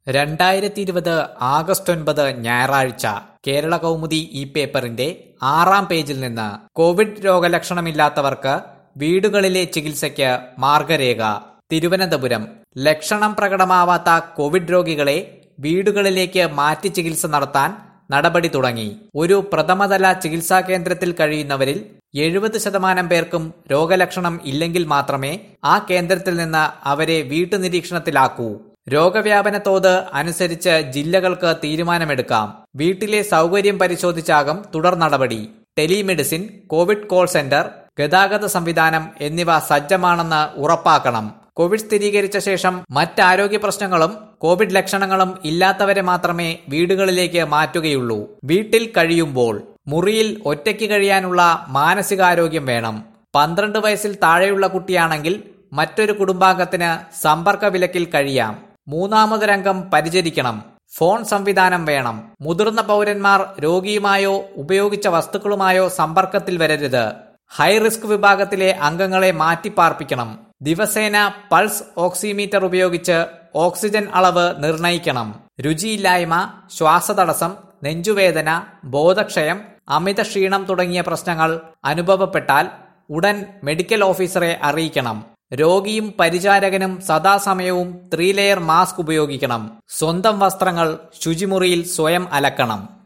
രണ്ടായിരത്തി ഇരുപത് ആഗസ്റ്റ് ഒൻപത് ഞായറാഴ്ച കേരള കൗമുദി ഈ പേപ്പറിന്റെ ആറാം പേജിൽ നിന്ന് കോവിഡ് രോഗലക്ഷണമില്ലാത്തവർക്ക് വീടുകളിലെ ചികിത്സയ്ക്ക് മാർഗരേഖ തിരുവനന്തപുരം ലക്ഷണം പ്രകടമാവാത്ത കോവിഡ് രോഗികളെ വീടുകളിലേക്ക് മാറ്റി ചികിത്സ നടത്താൻ നടപടി തുടങ്ങി ഒരു പ്രഥമതല ചികിത്സാ കേന്ദ്രത്തിൽ കഴിയുന്നവരിൽ എഴുപത് ശതമാനം പേർക്കും രോഗലക്ഷണം ഇല്ലെങ്കിൽ മാത്രമേ ആ കേന്ദ്രത്തിൽ നിന്ന് അവരെ വീട്ടുനിരീക്ഷണത്തിലാക്കൂ രോഗവ്യാപന തോത് അനുസരിച്ച് ജില്ലകൾക്ക് തീരുമാനമെടുക്കാം വീട്ടിലെ സൗകര്യം പരിശോധിച്ചാകും തുടർ നടപടി ടെലിമെഡിസിൻ കോവിഡ് കോൾ സെന്റർ ഗതാഗത സംവിധാനം എന്നിവ സജ്ജമാണെന്ന് ഉറപ്പാക്കണം കോവിഡ് സ്ഥിരീകരിച്ച ശേഷം മറ്റാരോഗ്യ പ്രശ്നങ്ങളും കോവിഡ് ലക്ഷണങ്ങളും ഇല്ലാത്തവരെ മാത്രമേ വീടുകളിലേക്ക് മാറ്റുകയുള്ളൂ വീട്ടിൽ കഴിയുമ്പോൾ മുറിയിൽ ഒറ്റയ്ക്ക് കഴിയാനുള്ള മാനസികാരോഗ്യം വേണം പന്ത്രണ്ട് വയസ്സിൽ താഴെയുള്ള കുട്ടിയാണെങ്കിൽ മറ്റൊരു കുടുംബാംഗത്തിന് സമ്പർക്ക വിലക്കിൽ കഴിയാം മൂന്നാമതൊരംഗം പരിചരിക്കണം ഫോൺ സംവിധാനം വേണം മുതിർന്ന പൗരന്മാർ രോഗിയുമായോ ഉപയോഗിച്ച വസ്തുക്കളുമായോ സമ്പർക്കത്തിൽ വരരുത് ഹൈ റിസ്ക് വിഭാഗത്തിലെ അംഗങ്ങളെ മാറ്റിപ്പാർപ്പിക്കണം ദിവസേന പൾസ് ഓക്സിമീറ്റർ ഉപയോഗിച്ച് ഓക്സിജൻ അളവ് നിർണയിക്കണം രുചിയില്ലായ്മ ശ്വാസതടസ്സം നെഞ്ചുവേദന ബോധക്ഷയം അമിത ക്ഷീണം തുടങ്ങിയ പ്രശ്നങ്ങൾ അനുഭവപ്പെട്ടാൽ ഉടൻ മെഡിക്കൽ ഓഫീസറെ അറിയിക്കണം രോഗിയും പരിചാരകനും സദാസമയവും ത്രീ ലെയർ മാസ്ക് ഉപയോഗിക്കണം സ്വന്തം വസ്ത്രങ്ങൾ ശുചിമുറിയിൽ സ്വയം അലക്കണം